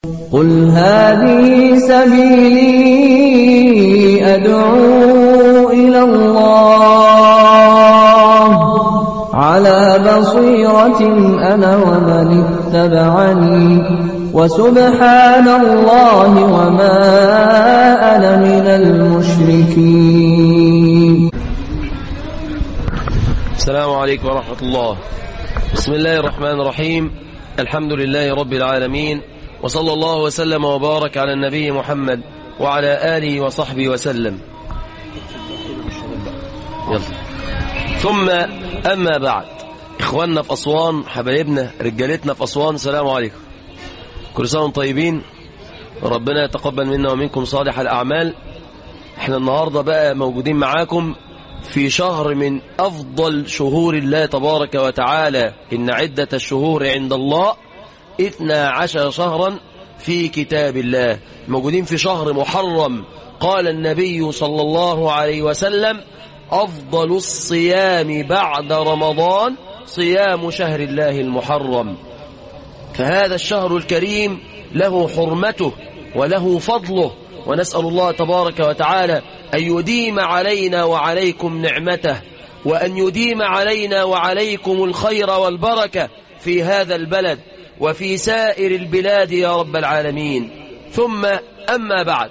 قل هذه سبيلي أدعو إلى الله على بصيرة أنا ومن اتبعني وسبحان الله وما أنا من المشركين السلام عليكم ورحمة الله بسم الله الرحمن الرحيم الحمد لله رب العالمين وصلى الله وسلم وبارك على النبي محمد وعلى آله وصحبه وسلم يلا ثم أما بعد إخواننا في أسوان حبايبنا رجالتنا في أسوان السلام عليكم كل سنة وانتم طيبين ربنا يتقبل منا ومنكم صالح الأعمال احنا النهاردة بقى موجودين معاكم في شهر من أفضل شهور الله تبارك وتعالى إن عدة الشهور عند الله اثنا عشر شهرا في كتاب الله موجودين في شهر محرم قال النبي صلى الله عليه وسلم أفضل الصيام بعد رمضان صيام شهر الله المحرم فهذا الشهر الكريم له حرمته وله فضله ونسأل الله تبارك وتعالى أن يديم علينا وعليكم نعمته وأن يديم علينا وعليكم الخير والبركة في هذا البلد وفي سائر البلاد يا رب العالمين ثم أما بعد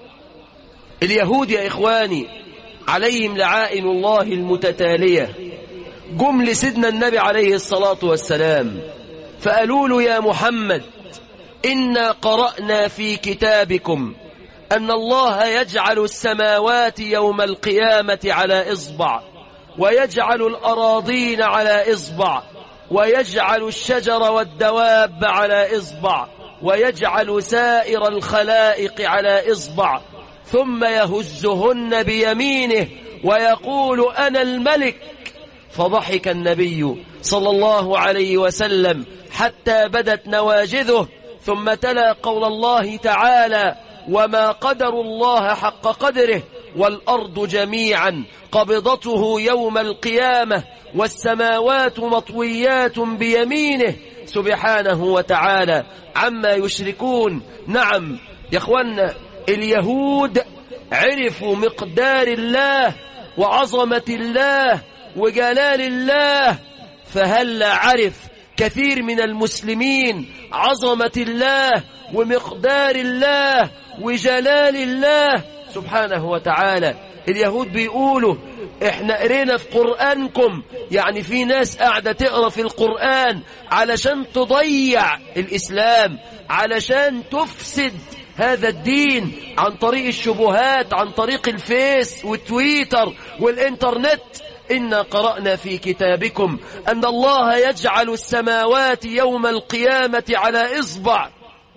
اليهود يا إخواني عليهم لعائن الله المتتالية جم لسيدنا النبي عليه الصلاة والسلام فقالوا له يا محمد إنا قرأنا في كتابكم أن الله يجعل السماوات يوم القيامة على إصبع ويجعل الأراضين على إصبع ويجعل الشجر والدواب على إصبع ويجعل سائر الخلائق على إصبع ثم يهزهن بيمينه ويقول أنا الملك فضحك النبي صلى الله عليه وسلم حتى بدت نواجذه ثم تلا قول الله تعالى وما قدر الله حق قدره والأرض جميعا قبضته يوم القيامة والسماوات مطويات بيمينه سبحانه وتعالى عما يشركون نعم يا اخوانا اليهود عرفوا مقدار الله وعظمة الله وجلال الله فهل عرف كثير من المسلمين عظمة الله ومقدار الله وجلال الله سبحانه وتعالى اليهود بيقولوا احنا قرينا في قرآنكم يعني في ناس قاعدة تقرأ في القرآن علشان تضيع الإسلام علشان تفسد هذا الدين عن طريق الشبهات عن طريق الفيس والتويتر والإنترنت إنا قرأنا في كتابكم أن الله يجعل السماوات يوم القيامة على إصبع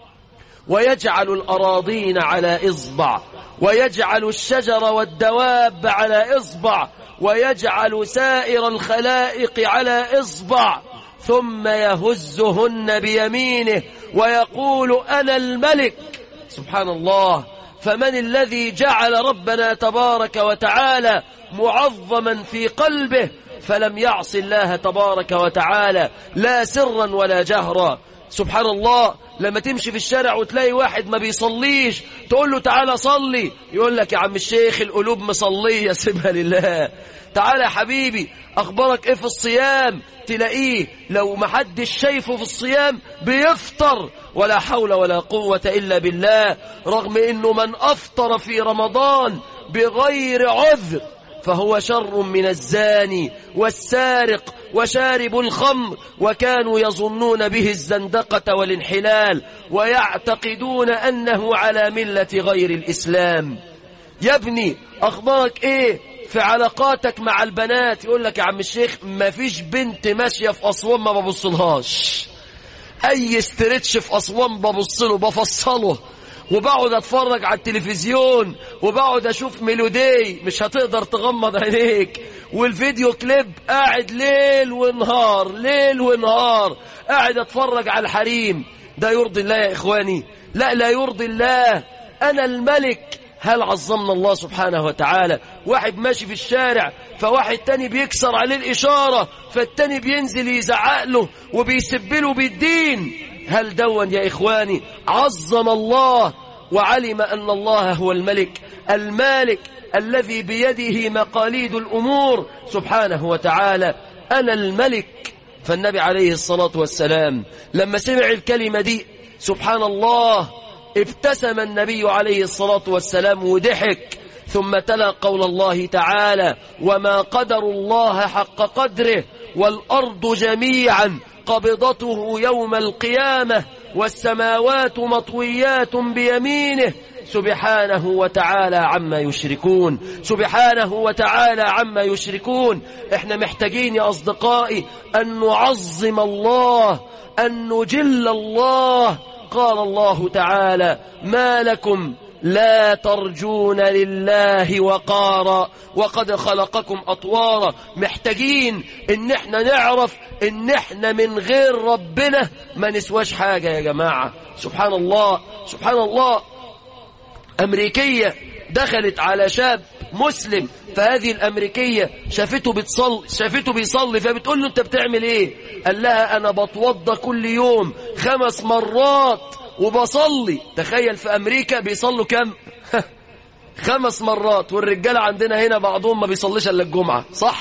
ويجعل الأراضين على إصبع ويجعل الشجر والدواب على إصبع ويجعل سائر الخلائق على إصبع ثم يهزهن بيمينه ويقول أنا الملك سبحان الله فمن الذي جعل ربنا تبارك وتعالى معظما في قلبه فلم يعص الله تبارك وتعالى لا سرا ولا جهرا سبحان الله لما تمشي في الشارع وتلاقي واحد ما بيصليش تقول له تعالى صلي يقول لك يا عم الشيخ القلوب مصلية سيبها لله تعالى يا حبيبي أخبارك إيه في الصيام تلاقيه لو ما حدش شايفه في الصيام بيفطر ولا حول ولا قوة إلا بالله رغم إنه من أفطر في رمضان بغير عذر فهو شر من الزاني والسارق وشارب الخمر وكانوا يظنون به الزندقة والانحلال ويعتقدون أنه على ملة غير الإسلام يا ابني أخبارك إيه في علاقاتك مع البنات يقول لك يا عم الشيخ ما فيش بنت ماشية في أسوان ما ببصلهاش أي استرتش في أسوان ببصله بفصله وبقعد اتفرج على التلفزيون وبقعد اشوف ميلودي مش هتقدر تغمض عينيك والفيديو كليب قاعد ليل ونهار ليل ونهار قاعد اتفرج على الحريم ده يرضي الله يا اخواني لا لا يرضي الله انا الملك هل عظمنا الله سبحانه وتعالى واحد ماشي في الشارع فواحد تاني بيكسر عليه الإشارة فالتاني بينزل يزعق له وبيسب له بالدين هل دون يا إخواني عظم الله وعلم أن الله هو الملك المالك الذي بيده مقاليد الأمور سبحانه وتعالى أنا الملك فالنبي عليه الصلاة والسلام لما سمع الكلمة دي سبحان الله ابتسم النبي عليه الصلاة والسلام وضحك ثم تلا قول الله تعالى وما قدر الله حق قدره والأرض جميعا قبضته يوم القيامة والسماوات مطويات بيمينه سبحانه وتعالى عما يشركون سبحانه وتعالى عما يشركون احنا محتاجين يا أصدقائي أن نعظم الله أن نجل الله قال الله تعالى ما لكم لا ترجون لله وقارا وقد خلقكم أطوارا محتاجين ان احنا نعرف ان احنا من غير ربنا ما نسواش حاجة يا جماعة سبحان الله سبحان الله أمريكية دخلت على شاب مسلم فهذه الأمريكية شافته بتصلي شافته بيصلي فبتقول له أنت بتعمل إيه قال لها أنا بتوضى كل يوم خمس مرات وبصلي تخيل في أمريكا بيصلوا كم خمس مرات والرجالة عندنا هنا بعضهم ما بيصليش إلا الجمعة صح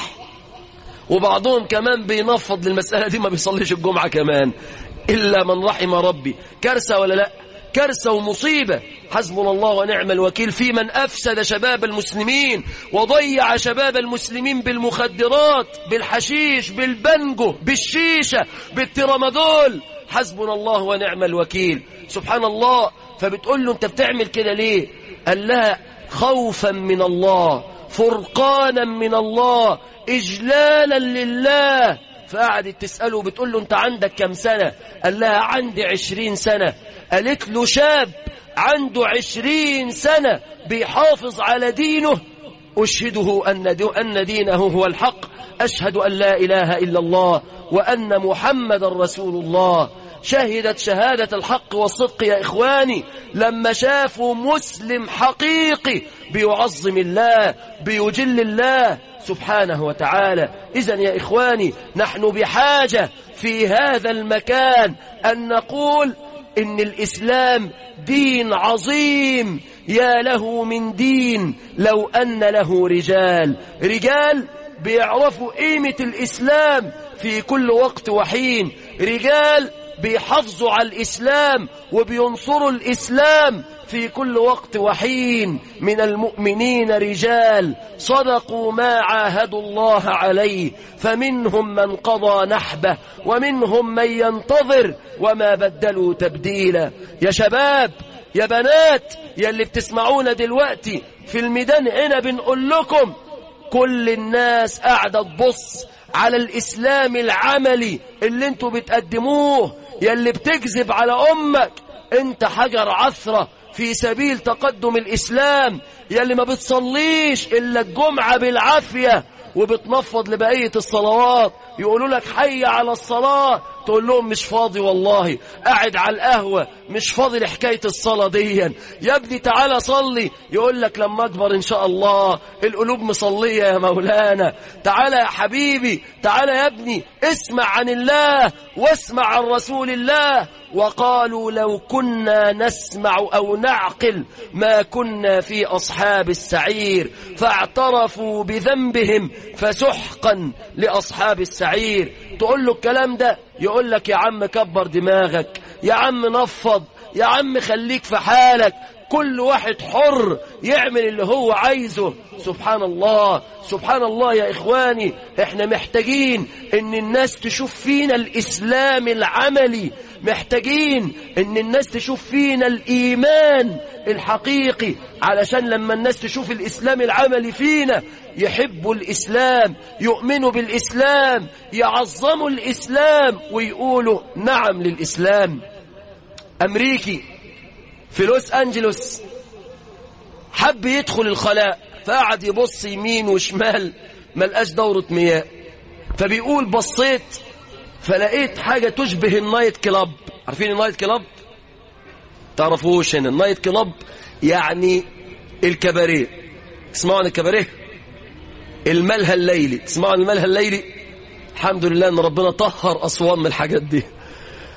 وبعضهم كمان بينفض للمسألة دي ما بيصليش الجمعة كمان إلا من رحم ربي كارثة ولا لأ كارثة ومصيبة حسبنا الله ونعم الوكيل في من أفسد شباب المسلمين وضيع شباب المسلمين بالمخدرات بالحشيش بالبنجو بالشيشة بالترامادول حسبنا الله ونعم الوكيل سبحان الله فبتقول له انت بتعمل كده ليه قال لها خوفا من الله فرقانا من الله إجلالا لله فقعدت تسأله بتقول له انت عندك كم سنة قال لها عندي عشرين سنة قالت له شاب عنده عشرين سنة بيحافظ على دينه أشهده أن دينه هو الحق أشهد أن لا إله إلا الله وأن محمد رسول الله شهدت شهادة الحق والصدق يا إخواني لما شافوا مسلم حقيقي بيعظم الله بيجل الله سبحانه وتعالى إذا يا إخواني نحن بحاجة في هذا المكان أن نقول إن الإسلام دين عظيم يا له من دين لو أن له رجال رجال بيعرفوا قيمة الإسلام في كل وقت وحين رجال بيحافظوا على الإسلام وبينصروا الإسلام في كل وقت وحين من المؤمنين رجال صدقوا ما عاهدوا الله عليه فمنهم من قضى نحبه ومنهم من ينتظر وما بدلوا تبديلا يا شباب يا بنات يا اللي بتسمعونا دلوقتي في الميدان هنا بنقول لكم كل الناس قاعدة تبص على الإسلام العملي اللي انتوا بتقدموه يا اللي بتكذب على أمك انت حجر عثرة في سبيل تقدم الإسلام يا اللي ما بتصليش إلا الجمعة بالعافية وبتنفض لبقية الصلوات يقولوا لك حي على الصلاة تقول لهم مش فاضي والله قاعد على القهوة مش فاضي لحكاية الصلاة دي يا ابني تعالى صلي يقول لك لما أكبر إن شاء الله القلوب مصلية يا مولانا تعالى يا حبيبي تعالى يا ابني اسمع عن الله واسمع عن رسول الله وقالوا لو كنا نسمع أو نعقل ما كنا في أصحاب السعير فاعترفوا بذنبهم فسحقا لأصحاب السعير تقول له الكلام ده يقول لك يا عم كبر دماغك يا عم نفض يا عم خليك في حالك كل واحد حر يعمل اللي هو عايزه سبحان الله سبحان الله يا إخواني احنا محتاجين ان الناس تشوف فينا الإسلام العملي محتاجين ان الناس تشوف فينا الإيمان الحقيقي علشان لما الناس تشوف الإسلام العملي فينا يحبوا الإسلام يؤمنوا بالإسلام يعظموا الإسلام ويقولوا نعم للإسلام أمريكي في لوس أنجلوس حب يدخل الخلاء فقعد يبص يمين وشمال ملقاش دورة مياه فبيقول بصيت فلقيت حاجة تشبه النايت كلاب عارفين النايت كلاب تعرفوش هنا النايت كلاب يعني الكباريه تسمعوا عن الكباريه الملهى الليلي تسمعوا عن الملهى الليلي الحمد لله ان ربنا طهر أسوان من الحاجات دي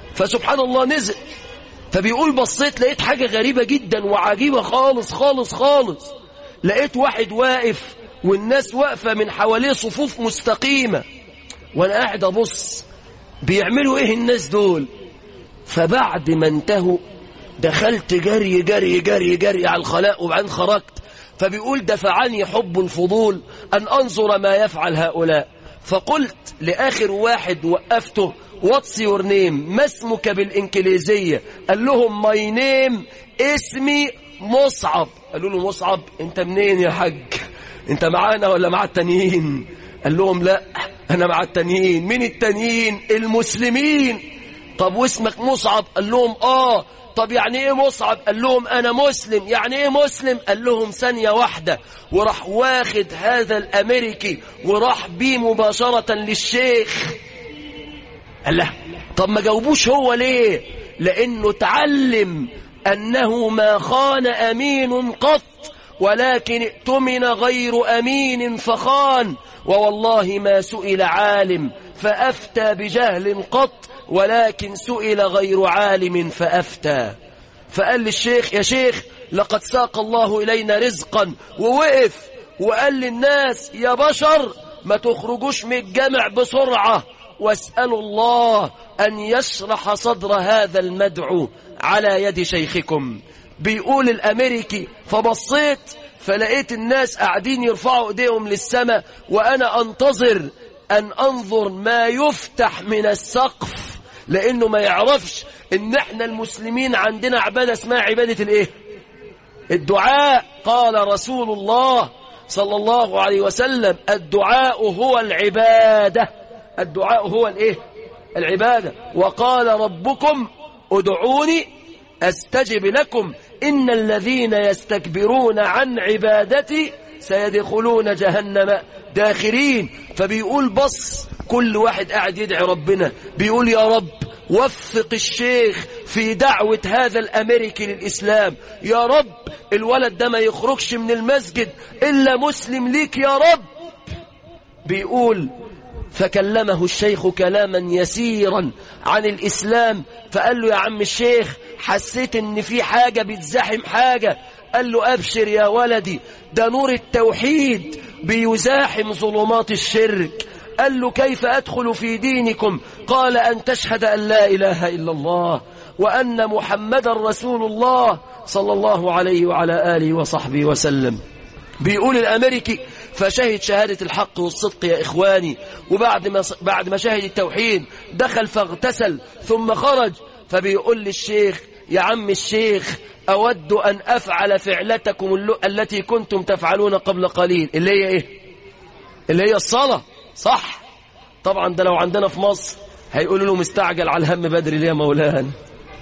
فسبحان الله نزل فبيقول بصيت لقيت حاجة غريبة جدا وعجيبة خالص خالص خالص لقيت واحد واقف والناس واقفة من حواليه صفوف مستقيمة وانا قاعد ابص بيعملوا ايه الناس دول فبعد ما انتهوا دخلت جري جري جري جري على الخلاء وبعدين خرجت فبيقول دفعني حب الفضول أن أنظر ما يفعل هؤلاء فقلت لآخر واحد وقفته What's your name ما اسمك بالإنكليزية قال لهم my name اسمي مصعب قالوا له مصعب انت منين يا حاج انت معانا ولا مع التانيين قال لهم لا انا مع التانيين مين التانيين المسلمين طب واسمك مصعب قال لهم اه طب يعني ايه مصعب قال لهم انا مسلم يعني ايه مسلم قال لهم ثانية واحدة وراح واخد هذا الامريكي وراح بيه مباشرة للشيخ قال له طب ما جاوبوش هو ليه لانه تعلم انه ما خان امين قط ولكن ائتمن غير امين فخان ووالله ما سئل عالم فافتى بجهل قط ولكن سئل غير عالم فأفتى فقال للشيخ يا شيخ لقد ساق الله إلينا رزقا ووقف وقال للناس يا بشر ما تخرجوش من الجامع بسرعة واسألوا الله أن يشرح صدر هذا المدعو على يد شيخكم بيقول الأمريكي فبصيت فلقيت الناس قاعدين يرفعوا ايديهم للسماء وأنا أنتظر أن أنظر ما يفتح من السقف لانه ما يعرفش ان احنا المسلمين عندنا عبادة اسمها عبادة الايه الدعاء قال رسول الله صلى الله عليه وسلم الدعاء هو العبادة الدعاء هو الايه العبادة وقال ربكم ادعوني استجب لكم ان الذين يستكبرون عن عبادتي سيدخلون جهنم داخرين فبيقول بص كل واحد قاعد يدعي ربنا بيقول يا رب وفق الشيخ في دعوة هذا الأمريكي للإسلام يا رب الولد ده ما يخرجش من المسجد إلا مسلم ليك يا رب بيقول فكلمه الشيخ كلاما يسيرا عن الإسلام فقال له يا عم الشيخ حسيت ان في حاجة بتزاحم حاجة قال له أبشر يا ولدي ده نور التوحيد بيزاحم ظلمات الشرك قال له كيف أدخل في دينكم قال أن تشهد أن لا إله إلا الله وأن محمد رسول الله صلى الله عليه وعلى آله وصحبه وسلم بيقول الأمريكي فشهد شهادة الحق والصدق يا إخواني وبعد ما بعد ما شهد التوحيد دخل فاغتسل ثم خرج فبيقول للشيخ يا عم الشيخ أود أن أفعل فعلتكم التي كنتم تفعلون قبل قليل اللي هي إيه اللي هي الصلاة صح طبعا ده لو عندنا في مصر هيقولوا له مستعجل على الهم بدري ليه يا مولانا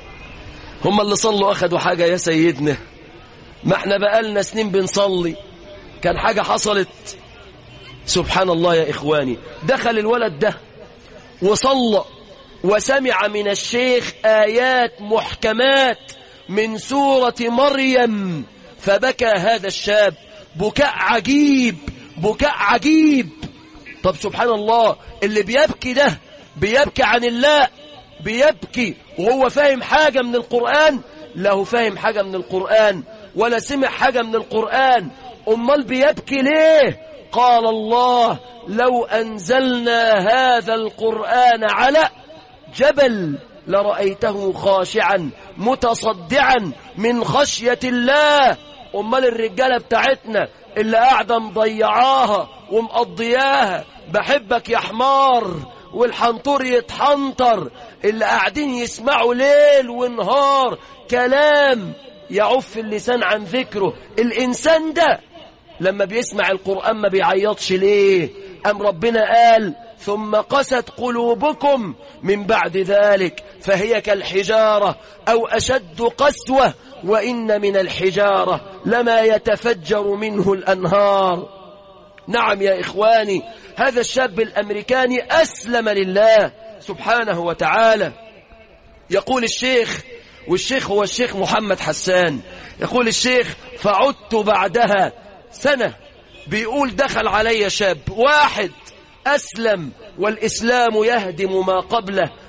هم اللي صلوا أخدوا حاجة يا سيدنا ما احنا بقالنا سنين بنصلي كان حاجة حصلت سبحان الله يا إخواني دخل الولد ده وصلى وسمع من الشيخ آيات محكمات من سورة مريم فبكى هذا الشاب بكاء عجيب بكاء عجيب طب سبحان الله اللي بيبكي ده بيبكي عن الله بيبكي وهو فاهم حاجة من القرآن له فاهم حاجة من القرآن ولا سمع حاجة من القرآن أمال بيبكي ليه قال الله لو أنزلنا هذا القرآن على جبل لرأيته خاشعا متصدعا من خشية الله أمال الرجالة بتاعتنا اللي قاعدة مضيعاها ومقضياها بحبك يا حمار والحنطور يتحنطر اللي قاعدين يسمعوا ليل ونهار كلام يعف اللسان عن ذكره الإنسان ده لما بيسمع القرآن ما بيعيطش ليه أم ربنا قال ثم قست قلوبكم من بعد ذلك فهي كالحجارة أو أشد قسوة وإن من الحجارة لما يتفجر منه الأنهار نعم يا إخواني هذا الشاب الأمريكاني أسلم لله سبحانه وتعالى يقول الشيخ والشيخ هو الشيخ محمد حسان يقول الشيخ فعدت بعدها سنة بيقول دخل علي شاب واحد أسلم والإسلام يهدم ما قبله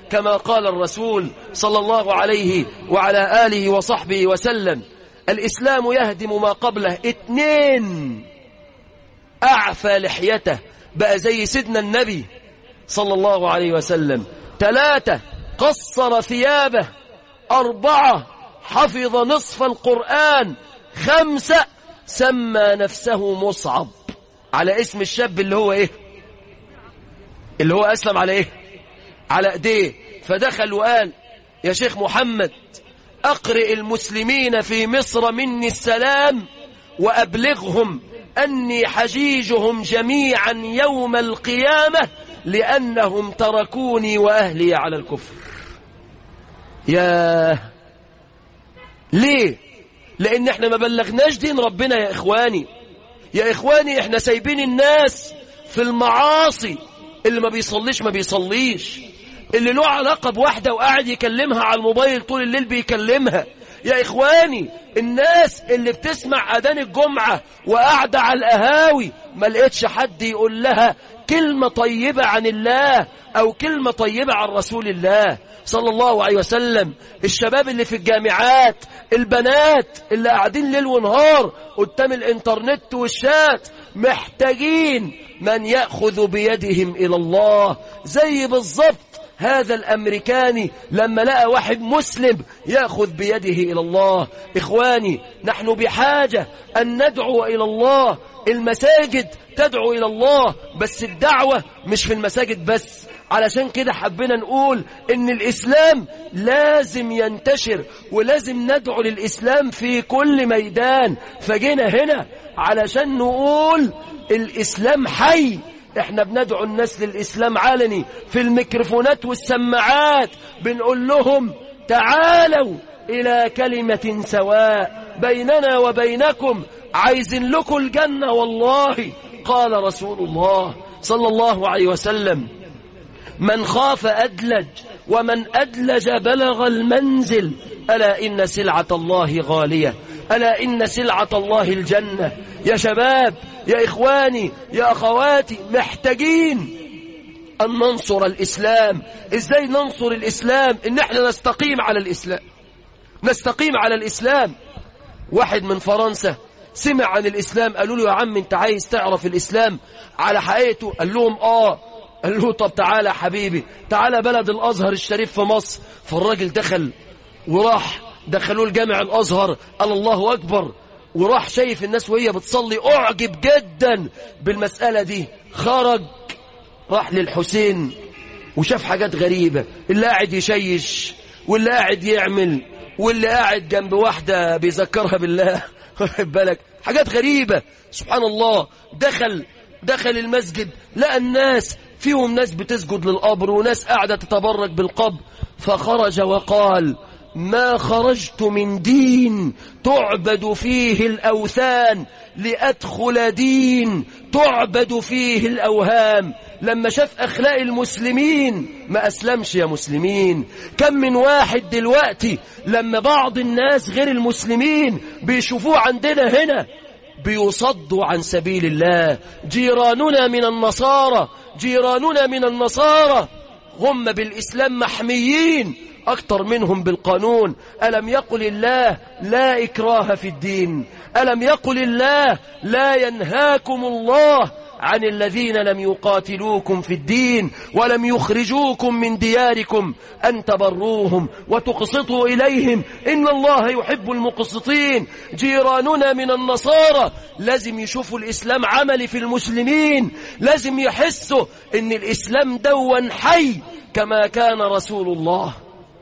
كما قال الرسول صلى الله عليه وعلى آله وصحبه وسلم الإسلام يهدم ما قبله اتنين أعفى لحيته بقى زي سيدنا النبي صلى الله عليه وسلم ثلاثة قصر ثيابه أربعة حفظ نصف القرآن خمسة سمى نفسه مصعب على اسم الشاب اللي هو ايه اللي هو أسلم على ايه على ايديه فدخل وقال يا شيخ محمد أقرئ المسلمين في مصر مني السلام وأبلغهم أني حجيجهم جميعا يوم القيامة لأنهم تركوني وأهلي على الكفر يا ليه لأن احنا ما بلغناش دين ربنا يا إخواني يا إخواني احنا سايبين الناس في المعاصي اللي ما بيصليش ما بيصليش اللي له علاقة بواحدة وقاعد يكلمها على الموبايل طول الليل بيكلمها يا إخواني الناس اللي بتسمع أذان الجمعة وقاعدة على القهاوي ما لقيتش حد يقول لها كلمة طيبة عن الله أو كلمة طيبة عن رسول الله صلى الله عليه وسلم الشباب اللي في الجامعات البنات اللي قاعدين ليل ونهار قدام الانترنت والشات محتاجين من يأخذ بيدهم إلى الله زي بالضبط هذا الأمريكاني لما لقى واحد مسلم يأخذ بيده إلى الله إخواني نحن بحاجة أن ندعو إلى الله المساجد تدعو إلى الله بس الدعوة مش في المساجد بس علشان كده حبينا نقول ان الاسلام لازم ينتشر ولازم ندعو للاسلام في كل ميدان فجينا هنا علشان نقول الاسلام حي احنا بندعو الناس للاسلام علني في الميكروفونات والسماعات بنقول لهم تعالوا الى كلمة سواء بيننا وبينكم عايزين لكم الجنة والله قال رسول الله صلى الله عليه وسلم من خاف أدلج ومن أدلج بلغ المنزل ألا إن سلعة الله غالية ألا إن سلعة الله الجنة يا شباب يا إخواني يا أخواتي محتاجين أن ننصر الإسلام إزاي ننصر الإسلام إن احنا نستقيم على الإسلام نستقيم على الإسلام واحد من فرنسا سمع عن الإسلام قالوا له يا عم انت عايز تعرف الإسلام على حقيقته قال لهم آه قال له طب تعالى يا حبيبي تعالى بلد الأزهر الشريف في مصر فالراجل دخل وراح دخلوه الجامع الأزهر قال الله أكبر وراح شايف الناس وهي بتصلي أعجب جدا بالمسألة دي خرج راح للحسين وشاف حاجات غريبة اللي قاعد يشيش واللي قاعد يعمل واللي قاعد جنب واحدة بيذكرها بالله واخد بالك حاجات غريبة سبحان الله دخل دخل المسجد لقى الناس فيهم ناس بتسجد للقبر وناس قاعدة تتبرك بالقبر فخرج وقال ما خرجت من دين تعبد فيه الأوثان لأدخل دين تعبد فيه الأوهام لما شاف أخلاق المسلمين ما أسلمش يا مسلمين كم من واحد دلوقتي لما بعض الناس غير المسلمين بيشوفوه عندنا هنا بيصدوا عن سبيل الله جيراننا من النصارى جيراننا من النصارى هم بالإسلام محميين أكثر منهم بالقانون ألم يقل الله لا إكراه في الدين ألم يقل الله لا ينهاكم الله عن الذين لم يقاتلوكم في الدين ولم يخرجوكم من دياركم أن تبروهم وتقسطوا إليهم إن الله يحب المقسطين جيراننا من النصارى لازم يشوفوا الإسلام عملي في المسلمين لازم يحسوا إن الإسلام دوا حي كما كان رسول الله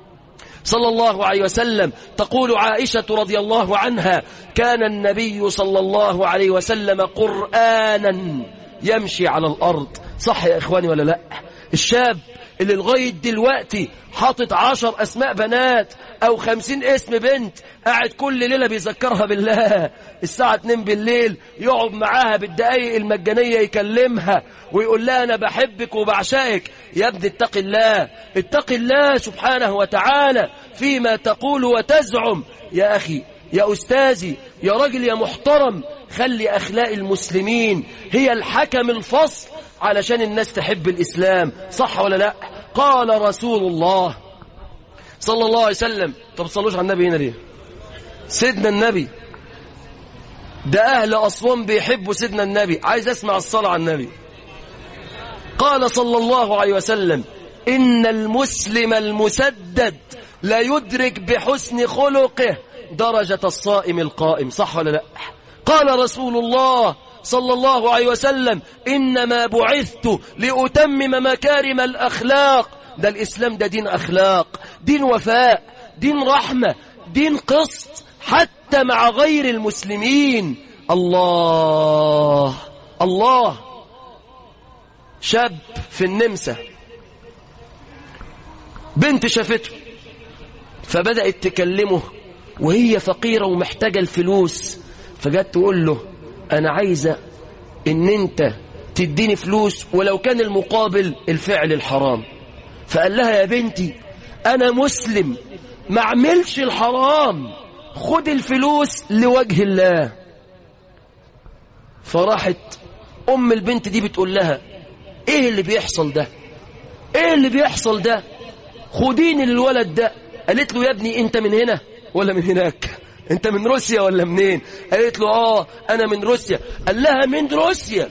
صلى الله عليه وسلم تقول عائشة رضي الله عنها كان النبي صلى الله عليه وسلم قرآنا يمشي على الأرض صح يا إخواني ولا لا الشاب اللي لغاية دلوقتي حاطط عشر أسماء بنات أو خمسين اسم بنت قاعد كل ليلة بيذكرها بالله الساعة 2 بالليل يقعد معاها بالدقايق المجانية يكلمها ويقول لها أنا بحبك وبعشقك يا ابني اتق الله اتق الله سبحانه وتعالى فيما تقول وتزعم يا أخي يا أستاذي يا راجل يا محترم خلي أخلاق المسلمين هي الحكم الفصل علشان الناس تحب الإسلام صح ولا لا قال رسول الله صلى الله عليه وسلم طب صلوش على النبي هنا ليه سيدنا النبي ده أهل أسوان بيحبوا سيدنا النبي عايز أسمع الصلاة على النبي قال صلى الله عليه وسلم إن المسلم المسدد لا يدرك بحسن خلقه درجة الصائم القائم صح ولا لا قال رسول الله صلى الله عليه وسلم إنما بعثت لأتمم مكارم الأخلاق ده الإسلام ده دين أخلاق دين وفاء دين رحمة دين قسط حتى مع غير المسلمين الله الله شاب في النمسا بنت شافته فبدأت تكلمه وهي فقيرة ومحتاجة الفلوس فجت تقول له أنا عايزة إن أنت تديني فلوس ولو كان المقابل الفعل الحرام فقال لها يا بنتي أنا مسلم ما اعملش الحرام خد الفلوس لوجه الله فراحت أم البنت دي بتقول لها إيه اللي بيحصل ده إيه اللي بيحصل ده خديني للولد ده قالت له يا ابني أنت من هنا ولا من هناك أنت من روسيا ولا منين قالت له آه أنا من روسيا قال لها من روسيا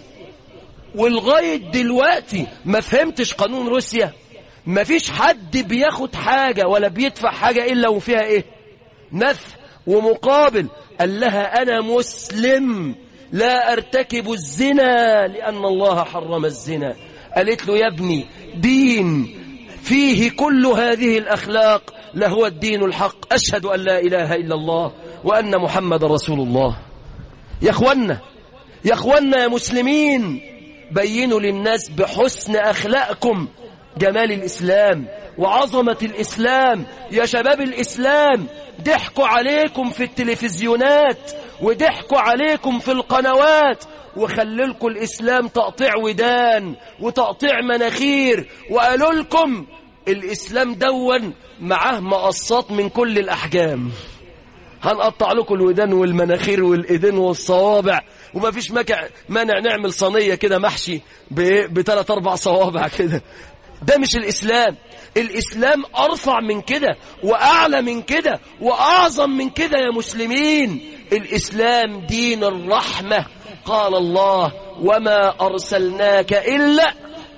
ولغاية دلوقتي ما فهمتش قانون روسيا ما فيش حد بياخد حاجة ولا بيدفع حاجة إلا وفيها إيه نفع ومقابل قال لها أنا مسلم لا أرتكب الزنا لأن الله حرم الزنا قالت له يا ابني دين فيه كل هذه الأخلاق لهو الدين الحق أشهد أن لا إله إلا الله وأن محمد رسول الله يا أخوانا يا أخوانا يا مسلمين بينوا للناس بحسن أخلاقكم جمال الإسلام وعظمة الإسلام يا شباب الإسلام ضحكوا عليكم في التلفزيونات وضحكوا عليكم في القنوات وخللكم الإسلام تقطيع ودان وتقطيع مناخير وقالوا لكم الإسلام دون معاه مقصات من كل الأحجام هنقطع لكم الودان والمناخير والإيدين والصوابع وما فيش مانع نعمل صينية كده محشي بثلاث أربع صوابع كده ده مش الإسلام الإسلام أرفع من كده وأعلى من كده وأعظم من كده يا مسلمين الإسلام دين الرحمة قال الله وما أرسلناك إلا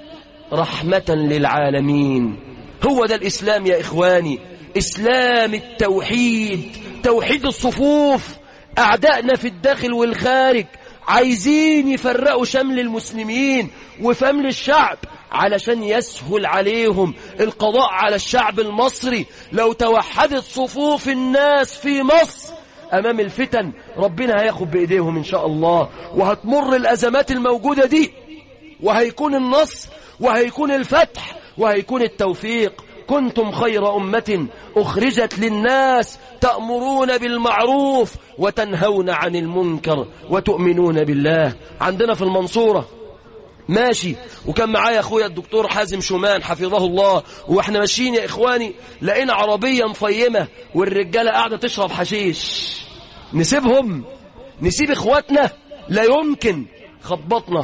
رحمة للعالمين هو ده الإسلام يا إخواني إسلام التوحيد توحيد الصفوف أعدائنا في الداخل والخارج عايزين يفرقوا شمل المسلمين وفمل الشعب علشان يسهل عليهم القضاء على الشعب المصري لو توحدت صفوف الناس في مصر أمام الفتن ربنا هياخد بإيديهم إن شاء الله وهتمر الأزمات الموجودة دي وهيكون النصر وهيكون الفتح وهيكون التوفيق كنتم خير أمة أخرجت للناس تأمرون بالمعروف وتنهون عن المنكر وتؤمنون بالله عندنا في المنصورة ماشي وكان معايا اخويا الدكتور حازم شومان حفظه الله واحنا ماشيين يا اخواني لقينا عربيه مفيمه والرجاله قاعده تشرب حشيش نسيبهم نسيب اخواتنا لا يمكن خبطنا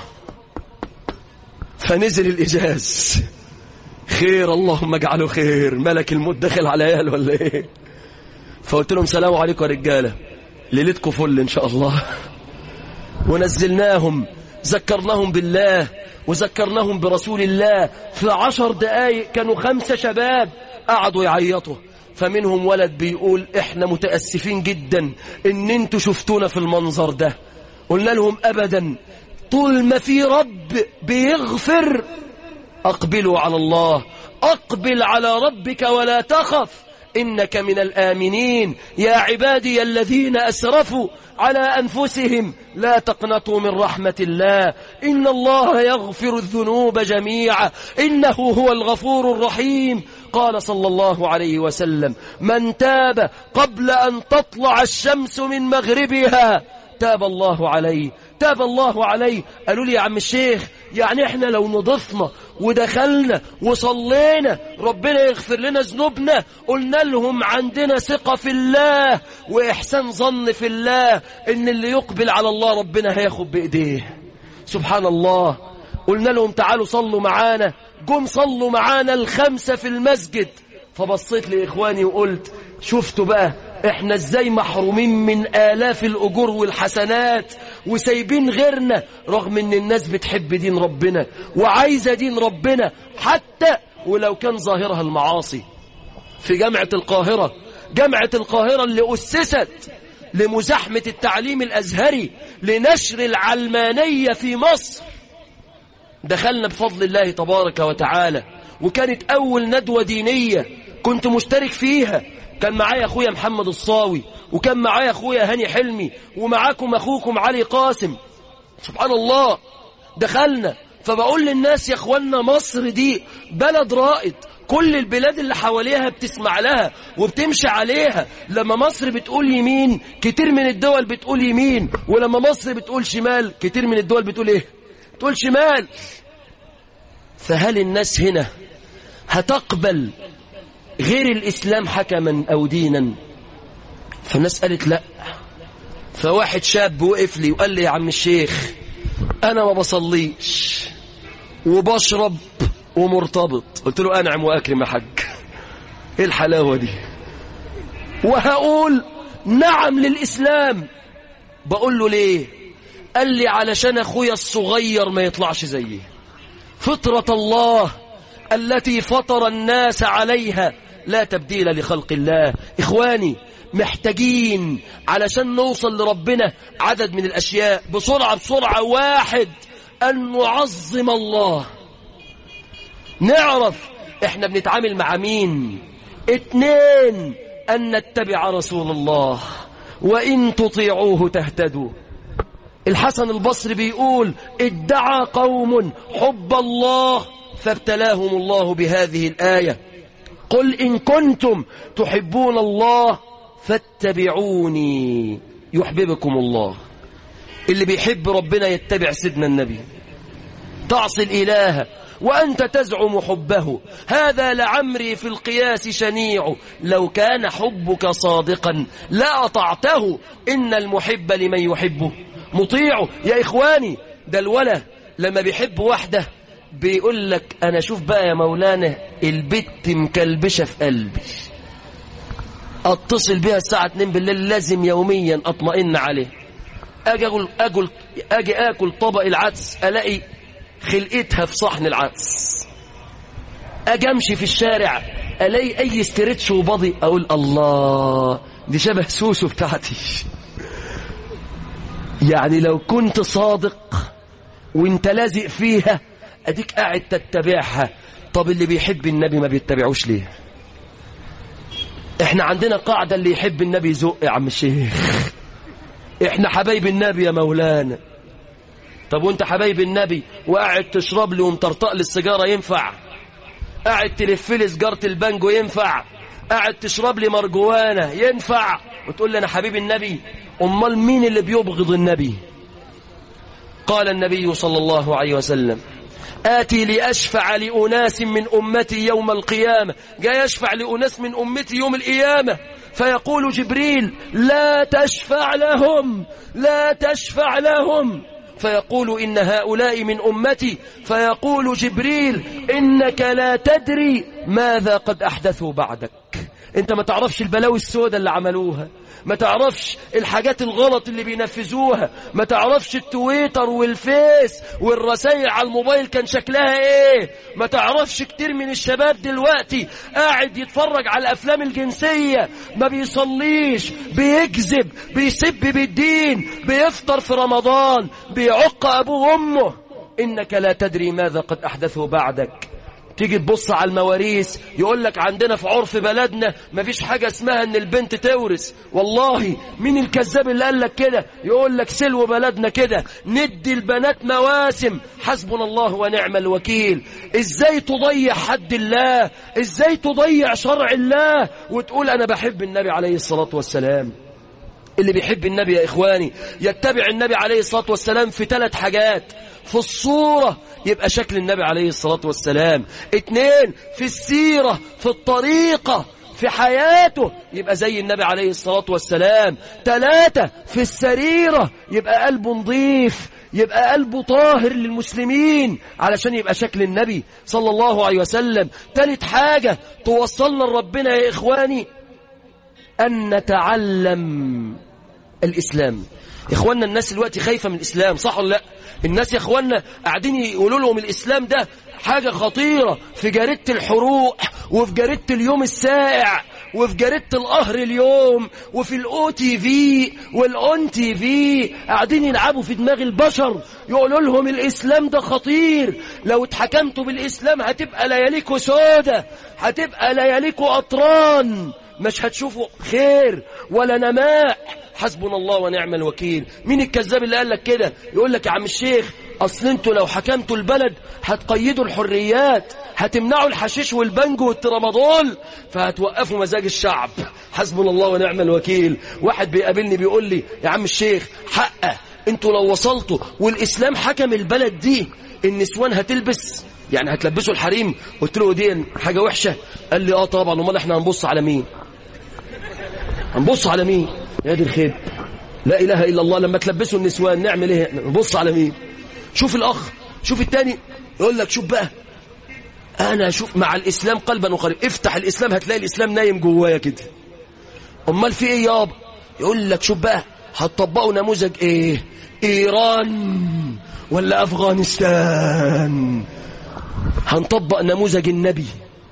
فنزل الاجاز خير اللهم اجعله خير ملك الموت داخل على عيال ولا ايه فقلت لهم سلام عليكم يا رجاله ليلتكم فل ان شاء الله ونزلناهم ذكرناهم بالله وذكرناهم برسول الله في عشر دقايق كانوا خمسة شباب قعدوا يعيطوا فمنهم ولد بيقول احنا متأسفين جدا ان انتوا شفتونا في المنظر ده قلنا لهم ابدا طول ما في رب بيغفر اقبلوا على الله اقبل على ربك ولا تخف إنك من الآمنين يا عبادي الذين أسرفوا على أنفسهم لا تقنطوا من رحمة الله إن الله يغفر الذنوب جميعا إنه هو الغفور الرحيم قال صلى الله عليه وسلم من تاب قبل أن تطلع الشمس من مغربها تاب الله عليه تاب الله عليه قالوا لي يا عم الشيخ يعني احنا لو نضفنا ودخلنا وصلينا ربنا يغفر لنا ذنوبنا قلنا لهم عندنا ثقة في الله وإحسان ظن في الله إن اللي يقبل على الله ربنا هياخد بإيديه سبحان الله قلنا لهم تعالوا صلوا معانا جم صلوا معانا الخمسة في المسجد فبصيت لإخواني وقلت شفتوا بقى احنا ازاي محرومين من آلاف الأجور والحسنات وسايبين غيرنا رغم ان الناس بتحب دين ربنا وعايزة دين ربنا حتى ولو كان ظاهرها المعاصي في جامعة القاهرة جامعة القاهرة اللي أسست لمزاحمة التعليم الأزهري لنشر العلمانية في مصر دخلنا بفضل الله تبارك وتعالى وكانت أول ندوة دينية كنت مشترك فيها كان معايا أخويا محمد الصاوي وكان معايا أخويا هاني حلمي ومعاكم أخوكم علي قاسم سبحان الله دخلنا فبقول للناس يا أخوانا مصر دي بلد رائد كل البلاد اللي حواليها بتسمع لها وبتمشي عليها لما مصر بتقول يمين كتير من الدول بتقول يمين ولما مصر بتقول شمال كتير من الدول بتقول ايه تقول شمال فهل الناس هنا هتقبل غير الإسلام حكما أو دينا فالناس قالت لا فواحد شاب وقف لي وقال لي يا عم الشيخ أنا ما بصليش وبشرب ومرتبط قلت له أنعم وأكرم يا حاج إيه الحلاوة دي وهقول نعم للإسلام بقول له ليه قال لي علشان أخويا الصغير ما يطلعش زيي فطرة الله التي فطر الناس عليها لا تبديل لخلق الله إخواني محتاجين علشان نوصل لربنا عدد من الأشياء بسرعة بسرعة واحد أن نعظم الله نعرف احنا بنتعامل مع مين اتنين أن نتبع رسول الله وإن تطيعوه تهتدوا الحسن البصري بيقول ادعى قوم حب الله فابتلاهم الله بهذه الآية قل إن كنتم تحبون الله فاتبعوني يحببكم الله اللي بيحب ربنا يتبع سيدنا النبي تعصي الإله وأنت تزعم حبه هذا لعمري في القياس شنيع لو كان حبك صادقا لأطعته إن المحب لمن يحبه مطيعه يا إخواني ده الولا لما بيحب واحدة بيقول لك أنا شوف بقى يا مولانا البت مكلبشة في قلبي أتصل بها الساعة 2 بالليل لازم يوميا أطمئن عليه أجي, أقول أقول أجي آكل طبق العدس ألاقي خلقتها في صحن العدس أجي أمشي في الشارع ألاقي أي استرتش وبضي أقول الله دي شبه سوسو بتاعتي يعني لو كنت صادق وانت لازق فيها اديك قاعد تتبعها طب اللي بيحب النبي ما بيتبعوش ليه احنا عندنا قاعدة اللي يحب النبي يزق يا عم الشيخ احنا حبايب النبي يا مولانا طب وانت حبايب النبي وقاعد تشرب لي ومطرطق لي السيجارة ينفع قاعد تلف لي سجارة البانجو ينفع قاعد تشرب لي مرجوانة ينفع وتقول لي انا حبيب النبي امال مين اللي بيبغض النبي قال النبي صلى الله عليه وسلم آتي لأشفع لأناس من أمتي يوم القيامة جاء يشفع لأناس من أمتي يوم القيامة فيقول جبريل لا تشفع لهم لا تشفع لهم فيقول إن هؤلاء من أمتي فيقول جبريل إنك لا تدري ماذا قد أحدثوا بعدك انت ما تعرفش البلاوي السوداء اللي عملوها ما تعرفش الحاجات الغلط اللي بينفذوها ما تعرفش التويتر والفيس والرسائل على الموبايل كان شكلها ايه ما تعرفش كتير من الشباب دلوقتي قاعد يتفرج على الافلام الجنسية ما بيصليش بيكذب بيسب بالدين بيفطر في رمضان بيعق ابوه وامه انك لا تدري ماذا قد احدثه بعدك تيجي تبص على المواريث يقول لك عندنا في عرف بلدنا مفيش حاجة اسمها ان البنت تورث والله مين الكذاب اللي قال لك كده يقول لك سلو بلدنا كده ندي البنات مواسم حسبنا الله ونعم الوكيل ازاي تضيع حد الله ازاي تضيع شرع الله وتقول انا بحب النبي عليه الصلاة والسلام اللي بيحب النبي يا إخواني يتبع النبي عليه الصلاة والسلام في ثلاث حاجات في الصورة يبقى شكل النبي عليه الصلاة والسلام اتنين في السيرة في الطريقة في حياته يبقى زي النبي عليه الصلاة والسلام ثلاثة في السريرة يبقى قلبه نظيف يبقى قلبه طاهر للمسلمين علشان يبقى شكل النبي صلى الله عليه وسلم تالت حاجة توصلنا لربنا يا إخواني أن نتعلم الإسلام إخواننا الناس دلوقتي خايفة من الإسلام صح ولا لا الناس يا إخواننا قاعدين يقولوا لهم الإسلام ده حاجة خطيرة في جريدة الحروق وفي جريدة اليوم السائع وفي جريدة القهر اليوم وفي الاو تي في والاون تي في قاعدين يلعبوا في دماغ البشر يقولوا لهم الاسلام ده خطير لو اتحكمتوا بالاسلام هتبقى لياليكوا سودة هتبقى لياليكوا اطران مش هتشوفوا خير ولا نماء حسبنا الله ونعم الوكيل مين الكذاب اللي قال لك كده يقول لك يا عم الشيخ اصل انتوا لو حكمتوا البلد هتقيدوا الحريات هتمنعوا الحشيش والبنجو والترامادول فهتوقفوا مزاج الشعب حسبنا الله ونعم الوكيل واحد بيقابلني بيقول لي يا عم الشيخ حقه انتوا لو وصلتوا والاسلام حكم البلد دي النسوان هتلبس يعني هتلبسوا الحريم قلت له دي حاجه وحشه قال لي اه طبعا امال احنا هنبص على مين هنبص على مين يا دي الخيب لا اله الا الله لما تلبسوا النسوان نعمل ايه نبص على مين شوف الاخ شوف التاني يقول لك شوف بقى انا اشوف مع الاسلام قلبا وقلب افتح الاسلام هتلاقي الاسلام نايم جوايا كده امال في ايه يابا يقول لك شوف بقى هتطبقوا نموذج ايه ايران ولا افغانستان هنطبق نموذج النبي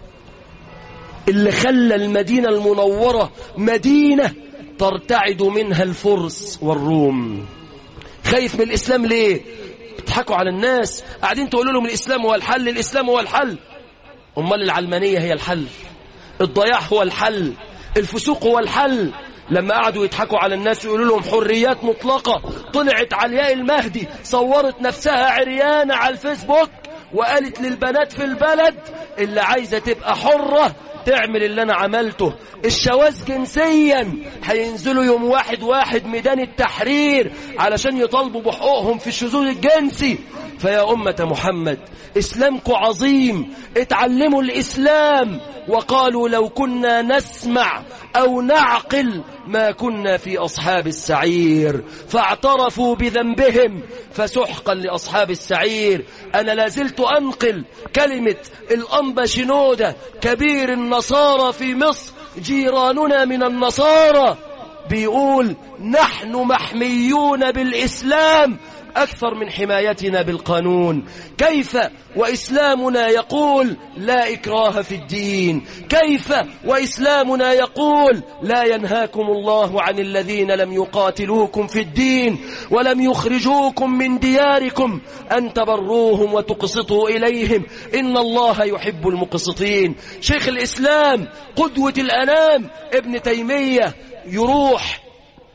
اللي خلى المدينة المنورة مدينة ترتعد منها الفرس والروم خايف من الإسلام ليه بتضحكوا على الناس قاعدين تقولوا لهم الإسلام هو الحل الإسلام هو الحل أمال العلمانية هي الحل الضياع هو الحل الفسوق هو الحل لما قعدوا يضحكوا على الناس ويقولوا لهم حريات مطلقة طلعت علياء المهدي صورت نفسها عريانة على الفيسبوك وقالت للبنات في البلد اللي عايزة تبقى حرة تعمل اللي انا عملته الشواذ جنسيا هينزلوا يوم واحد واحد ميدان التحرير علشان يطالبوا بحقوقهم في الشذوذ الجنسي فيا أمة محمد إسلامكم عظيم اتعلموا الإسلام وقالوا لو كنا نسمع أو نعقل ما كنا في أصحاب السعير فاعترفوا بذنبهم فسحقا لأصحاب السعير أنا لازلت أنقل كلمة الأنبا شنودة كبير النصارى في مصر جيراننا من النصارى بيقول نحن محميون بالإسلام أكثر من حمايتنا بالقانون كيف وإسلامنا يقول لا إكراه في الدين كيف وإسلامنا يقول لا ينهاكم الله عن الذين لم يقاتلوكم في الدين ولم يخرجوكم من دياركم أن تبروهم وتقسطوا إليهم إن الله يحب المقسطين شيخ الإسلام قدوة الأنام ابن تيمية يروح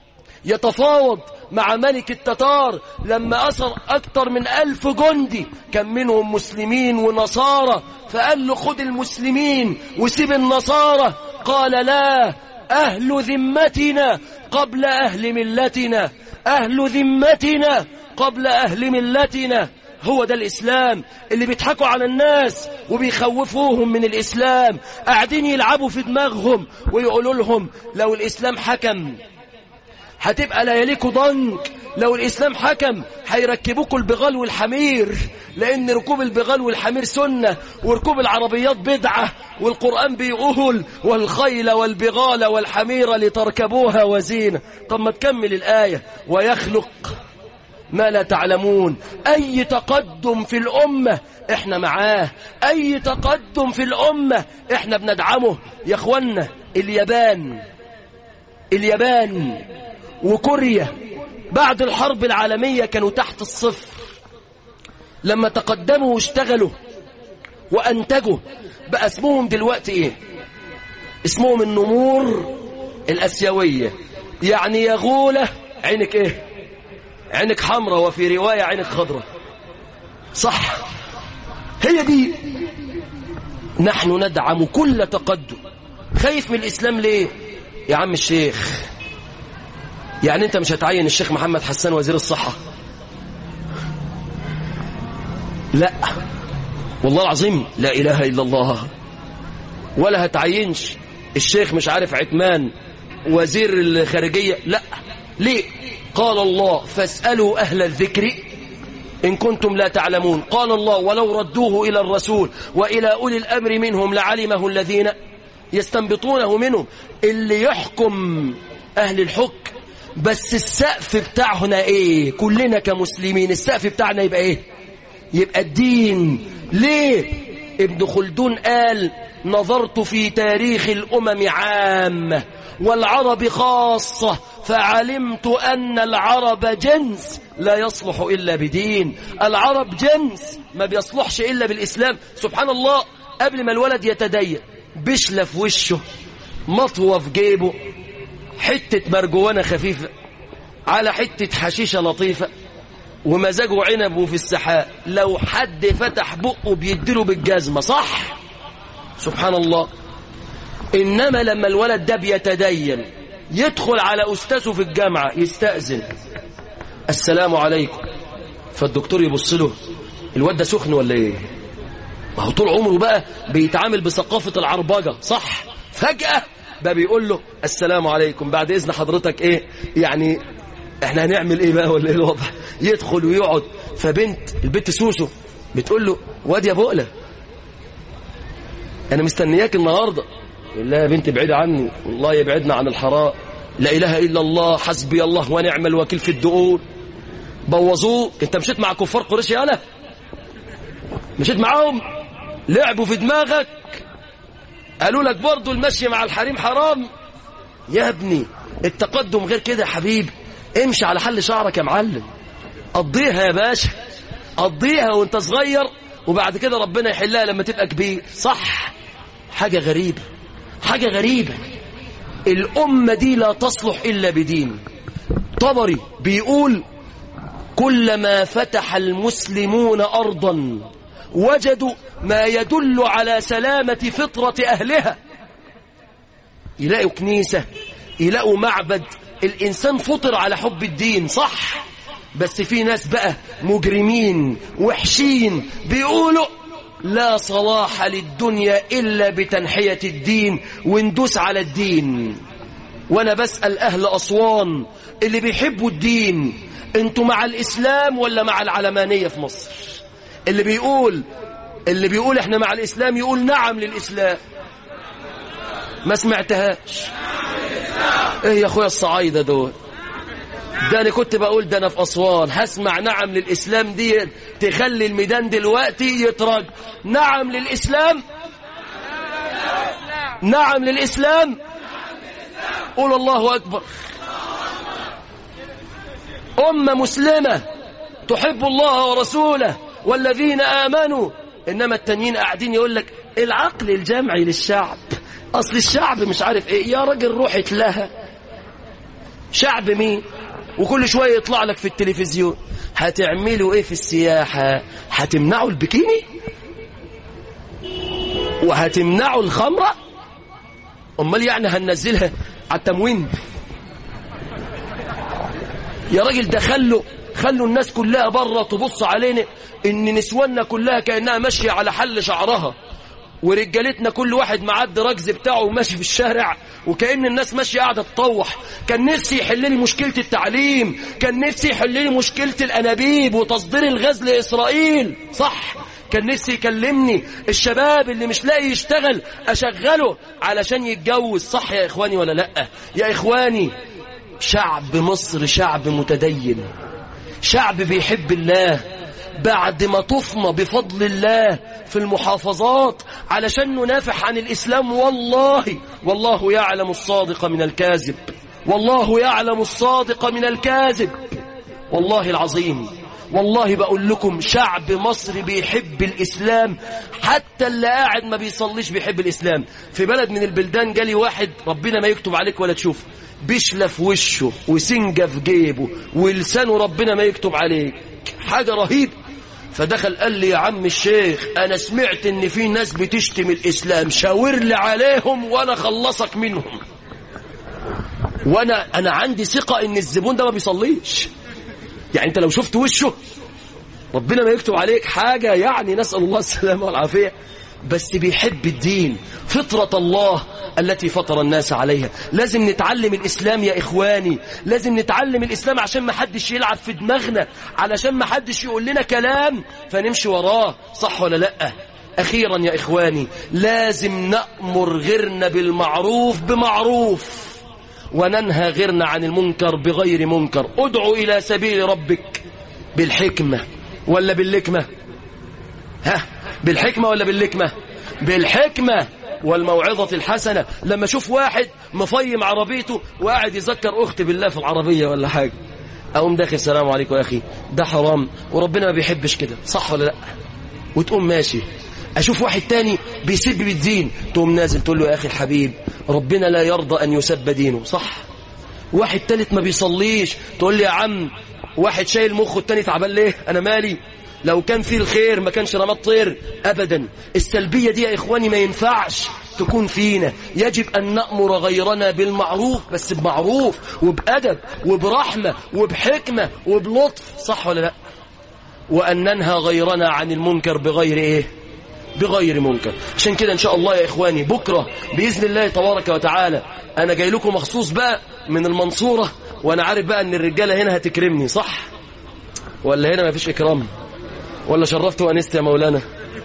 يتفاوض مع ملك التتار لما أسر أكثر من ألف جندي كان منهم مسلمين ونصارى فقال له خد المسلمين وسيب النصارى قال لا أهل ذمتنا قبل أهل ملتنا أهل ذمتنا قبل أهل ملتنا هو ده الإسلام اللي بيضحكوا على الناس وبيخوفوهم من الإسلام قاعدين يلعبوا في دماغهم ويقولوا لهم لو الإسلام حكم هتبقى لياليكوا ضنك لو الإسلام حكم هيركبوكوا البغال والحمير لأن ركوب البغال والحمير سنة وركوب العربيات بدعة والقرآن بيقول والخيل والبغال والحمير لتركبوها وزينة طب ما تكمل الآية ويخلق ما لا تعلمون أي تقدم في الأمة إحنا معاه أي تقدم في الأمة إحنا بندعمه يا أخوانا اليابان اليابان وكوريا بعد الحرب العالمية كانوا تحت الصفر لما تقدموا واشتغلوا وأنتجوا بقى اسمهم دلوقتي إيه اسمهم النمور الأسيوية يعني يا غولة عينك إيه عينك حمراء وفي رواية عينك خضراء صح هي دي نحن ندعم كل تقدم خايف من الإسلام ليه يا عم الشيخ يعني انت مش هتعين الشيخ محمد حسان وزير الصحة لا والله العظيم لا إله إلا الله ولا هتعينش الشيخ مش عارف عتمان وزير الخارجية لا ليه قال الله فاسألوا أهل الذكر إن كنتم لا تعلمون قال الله ولو ردوه إلى الرسول وإلى أولي الأمر منهم لعلمه الذين يستنبطونه منهم اللي يحكم أهل الحكم بس السقف بتاعنا إيه كلنا كمسلمين السقف بتاعنا يبقى إيه يبقى الدين ليه ابن خلدون قال نظرت في تاريخ الأمم عامة والعرب خاصة فعلمت أن العرب جنس لا يصلح إلا بدين العرب جنس ما بيصلحش إلا بالإسلام سبحان الله قبل ما الولد يتدين بشلة في وشه مطوة في جيبه حتة مرجوانة خفيفة على حتة حشيشة لطيفة ومزاجه عنب في السحاء لو حد فتح بقه بيديله بالجزمة صح سبحان الله إنما لما الولد ده بيتدين يدخل على أستاذه في الجامعة يستأذن السلام عليكم فالدكتور يبص له الواد ده سخن ولا ايه ما هو طول عمره بقى بيتعامل بثقافة العربجة صح فجأة بقى بيقول له السلام عليكم بعد إذن حضرتك ايه يعني احنا هنعمل ايه بقى ولا ايه الوضع يدخل ويقعد فبنت البنت سوسو بتقول له واد يا بقلة انا مستنياك النهارده يقول لها يا بنتي بعيدة عني والله يبعدنا عن الحرام لا اله الا الله حسبي الله ونعم الوكيل في الدقون بوظوه انت مشيت مع كفار قريش يالا مشيت معاهم لعبوا في دماغك قالوا لك برضه المشي مع الحريم حرام يا ابني التقدم غير كده يا حبيبي امشي على حل شعرك يا معلم قضيها يا باشا قضيها وانت صغير وبعد كده ربنا يحلها لما تبقى كبير صح حاجة غريبة حاجة غريبة الأمة دي لا تصلح إلا بدين طبري بيقول كلما فتح المسلمون أرضا وجدوا ما يدل على سلامة فطرة أهلها يلاقوا كنيسة يلاقوا معبد الإنسان فطر على حب الدين صح بس في ناس بقى مجرمين وحشين بيقولوا لا صلاح للدنيا إلا بتنحية الدين وندوس على الدين وأنا بسأل أهل أسوان اللي بيحبوا الدين انتوا مع الإسلام ولا مع العلمانية في مصر اللي بيقول اللي بيقول احنا مع الإسلام يقول نعم للإسلام ما سمعتهاش ايه يا اخويا الصعايدة دول ده انا كنت بقول ده انا في اسوان هسمع نعم للاسلام دي تخلي الميدان دلوقتي يترج نعم للاسلام نعم للاسلام قول الله اكبر امه مسلمه تحب الله ورسوله والذين امنوا انما التانيين قاعدين يقول لك العقل الجمعي للشعب اصل الشعب مش عارف ايه يا راجل روح اتلهى شعب مين وكل شوية يطلع لك في التلفزيون هتعملوا ايه في السياحة هتمنعوا البكيني وهتمنعوا الخمرة امال يعني هننزلها على التموين يا راجل ده خلوا خلوا الناس كلها بره تبص علينا ان نسواننا كلها كانها ماشيه على حل شعرها ورجالتنا كل واحد معدي رجز بتاعه وماشي في الشارع وكأن الناس ماشية قاعدة تطوح كان نفسي يحل لي مشكلة التعليم كان نفسي يحل لي مشكلة الأنابيب وتصدير الغاز لإسرائيل صح كان نفسي يكلمني الشباب اللي مش لاقي يشتغل أشغله علشان يتجوز صح يا إخواني ولا لأ يا إخواني شعب مصر شعب متدين شعب بيحب الله بعد ما طفنا بفضل الله في المحافظات علشان ننافح عن الإسلام والله والله يعلم الصادق من الكاذب والله يعلم الصادق من الكاذب والله العظيم والله بقول لكم شعب مصر بيحب الإسلام حتى اللي قاعد ما بيصليش بيحب الإسلام في بلد من البلدان جالي واحد ربنا ما يكتب عليك ولا تشوف بيشلة في وشه وسنجة في جيبه ولسانه ربنا ما يكتب عليك حاجة رهيبة فدخل قال لي يا عم الشيخ انا سمعت ان في ناس بتشتم الاسلام شاور لي عليهم وانا خلصك منهم وانا انا عندي ثقة ان الزبون ده ما بيصليش يعني انت لو شفت وشه ربنا ما يكتب عليك حاجة يعني نسأل الله السلامة والعافية بس بيحب الدين فطرة الله التي فطر الناس عليها لازم نتعلم الإسلام يا إخواني لازم نتعلم الإسلام عشان ما حدش يلعب في دماغنا علشان ما حدش يقول لنا كلام فنمشي وراه صح ولا لأ أخيرا يا إخواني لازم نأمر غيرنا بالمعروف بمعروف وننهى غيرنا عن المنكر بغير منكر ادعو إلى سبيل ربك بالحكمة ولا باللكمة ها بالحكمة ولا باللكمة بالحكمة والموعظة الحسنة لما اشوف واحد مفيم عربيته وقاعد يذكر أختي بالله في العربية ولا حاجة أقوم داخل السلام عليكم يا أخي ده حرام وربنا ما بيحبش كده صح ولا لا وتقوم ماشي أشوف واحد تاني بيسب بالدين تقوم نازل تقول له يا أخي الحبيب ربنا لا يرضى أن يسب دينه صح واحد تالت ما بيصليش تقول لي يا عم واحد شايل مخه التاني تعبان ليه أنا مالي لو كان فيه الخير ما كانش رماد طير أبدا السلبية دي يا إخواني ما ينفعش تكون فينا يجب أن نأمر غيرنا بالمعروف بس بمعروف وبأدب وبرحمة وبحكمة وبلطف صح ولا لا وأن ننهى غيرنا عن المنكر بغير إيه بغير منكر عشان كده إن شاء الله يا إخواني بكرة بإذن الله تبارك وتعالى أنا جاي لكم مخصوص بقى من المنصورة وأنا عارف بقى أن الرجالة هنا هتكرمني صح ولا هنا ما فيش إكرام ولا شرفت وأنست يا مولانا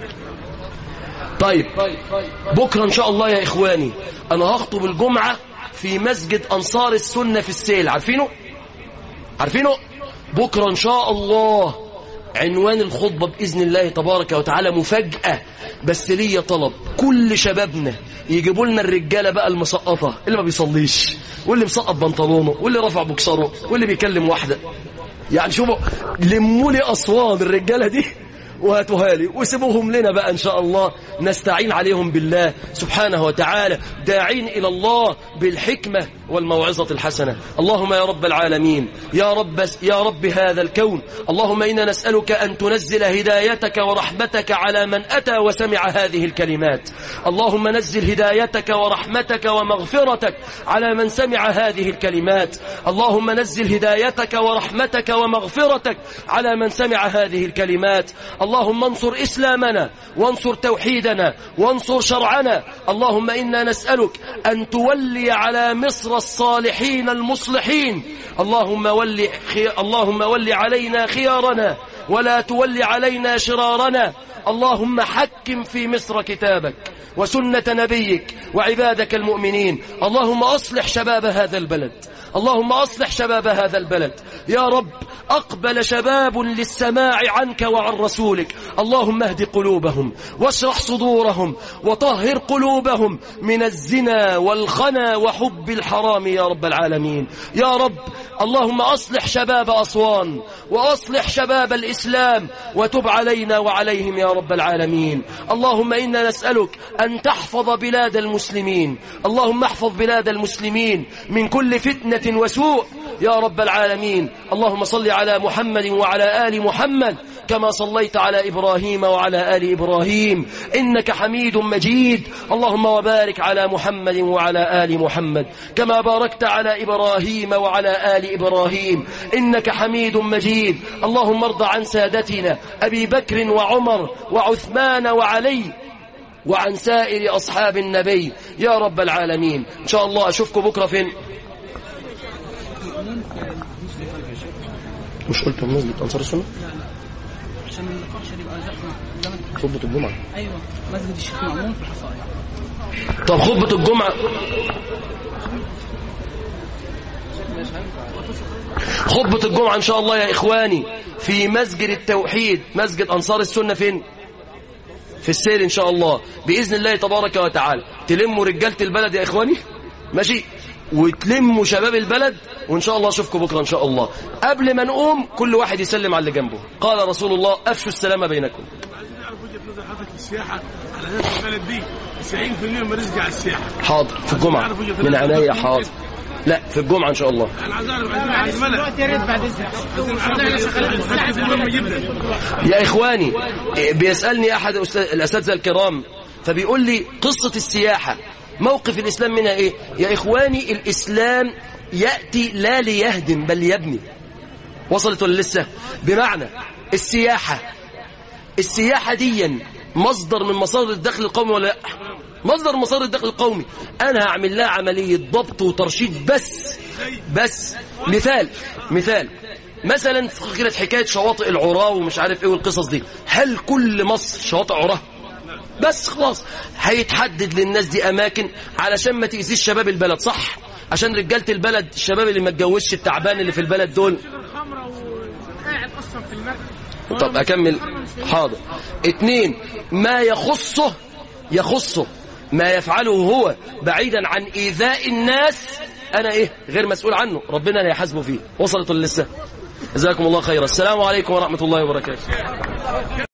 طيب بكرة إن شاء الله يا إخواني أنا هخطب الجمعة في مسجد أنصار السنة في السيل عارفينه عارفينه بكرة إن شاء الله عنوان الخطبة بإذن الله تبارك وتعالى مفاجأة بس ليا طلب كل شبابنا يجيبوا لنا الرجالة بقى المسقطة اللي ما بيصليش واللي مسقط بنطلونه واللي رفع بكسره واللي بيكلم واحدة يعني شوفوا لموا لي أسوان الرجالة دي وهاتوها لي وسيبوهم لنا بقى إن شاء الله نستعين عليهم بالله سبحانه وتعالى داعين إلى الله بالحكمة والموعظة الحسنة اللهم يا رب العالمين يا رب, يا رب هذا الكون اللهم إنا نسألك أن تنزل هدايتك ورحمتك على من أتى وسمع هذه الكلمات اللهم نزل هدايتك ورحمتك ومغفرتك على من سمع هذه الكلمات اللهم نزل هدايتك ورحمتك ومغفرتك على من سمع هذه الكلمات اللهم انصر إسلامنا وانصر توحيدنا وانصر شرعنا اللهم إنا نسألك أن تولي على مصر الصالحين المصلحين اللهم ولي, خي... اللهم ولي علينا خيارنا ولا تولي علينا شرارنا اللهم حكم في مصر كتابك وسنة نبيك وعبادك المؤمنين اللهم أصلح شباب هذا البلد اللهم أصلح شباب هذا البلد يا رب أقبل شباب للسماع عنك وعن رسولك اللهم اهد قلوبهم واشرح صدورهم وطهر قلوبهم من الزنا والخنا وحب الحرام يا رب العالمين يا رب اللهم أصلح شباب أسوان وأصلح شباب الإسلام وتب علينا وعليهم يا رب العالمين اللهم إنا نسألك أن تحفظ بلاد المسلمين اللهم احفظ بلاد المسلمين من كل فتنة وسوء يا رب العالمين اللهم صل على محمد وعلى آل محمد كما صليت على إبراهيم وعلى آل إبراهيم إنك حميد مجيد اللهم وبارك على محمد وعلى آل محمد كما باركت على إبراهيم وعلى آل إبراهيم إنك حميد مجيد اللهم ارض عن سادتنا أبي بكر وعمر وعثمان وعلي وعن سائر أصحاب النبي يا رب العالمين إن شاء الله أشوفكم بكرة فين مش قلت مسجد أنصار السنة عشان النقاش يبقى زحمه زمن خطبة الجمعة ايوه مسجد الشيخ مأمون في الحصائر طب خطبة الجمعة خطبة الجمعة إن شاء الله يا إخواني في مسجد التوحيد مسجد أنصار السنة فين في السير إن شاء الله بإذن الله تبارك وتعالى تلموا رجالة البلد يا إخواني ماشي وتلموا شباب البلد وإن شاء الله أشوفكم بكرة إن شاء الله قبل ما نقوم كل واحد يسلم على اللي جنبه قال رسول الله أفشوا السلام بينكم نعرف وجهه نظر حضرتك السياحه على ناس البلد دي 90% من رزق على السياحه حاضر في الجمعة من عناية حاضر لا في الجمعة إن شاء الله انا عايز اعرف عايزين على الملأ يا ريت بعد اذنك عايزين مهمه جدا يا إخواني بيسألني أحد الأستاذ- الأساتذة الكرام فبيقول لي قصة السياحة موقف الإسلام منها إيه يا إخواني الإسلام يأتي لا ليهدم بل يبني وصلت ولا لسه بمعنى السياحة السياحة دي مصدر من مصادر الدخل القومي ولا لا مصدر من مصادر الدخل القومي انا هعمل لها عمليه ضبط وترشيد بس بس مثال مثال مثلا فكره حكايه شواطئ العراة ومش عارف ايه والقصص دي هل كل مصر شواطئ عراة بس خلاص هيتحدد للناس دي اماكن علشان ما تاذيش شباب البلد صح عشان رجاله البلد الشباب اللي ما اتجوزش التعبان اللي في البلد دول الخمره وقاعد اصلا في المركب طب اكمل حاضر اتنين ما يخصه يخصه ما يفعله هو بعيدا عن ايذاء الناس انا ايه غير مسؤول عنه ربنا لا يحاسبه فيه وصلت ولا لسه جزاكم الله خيرا السلام عليكم ورحمه الله وبركاته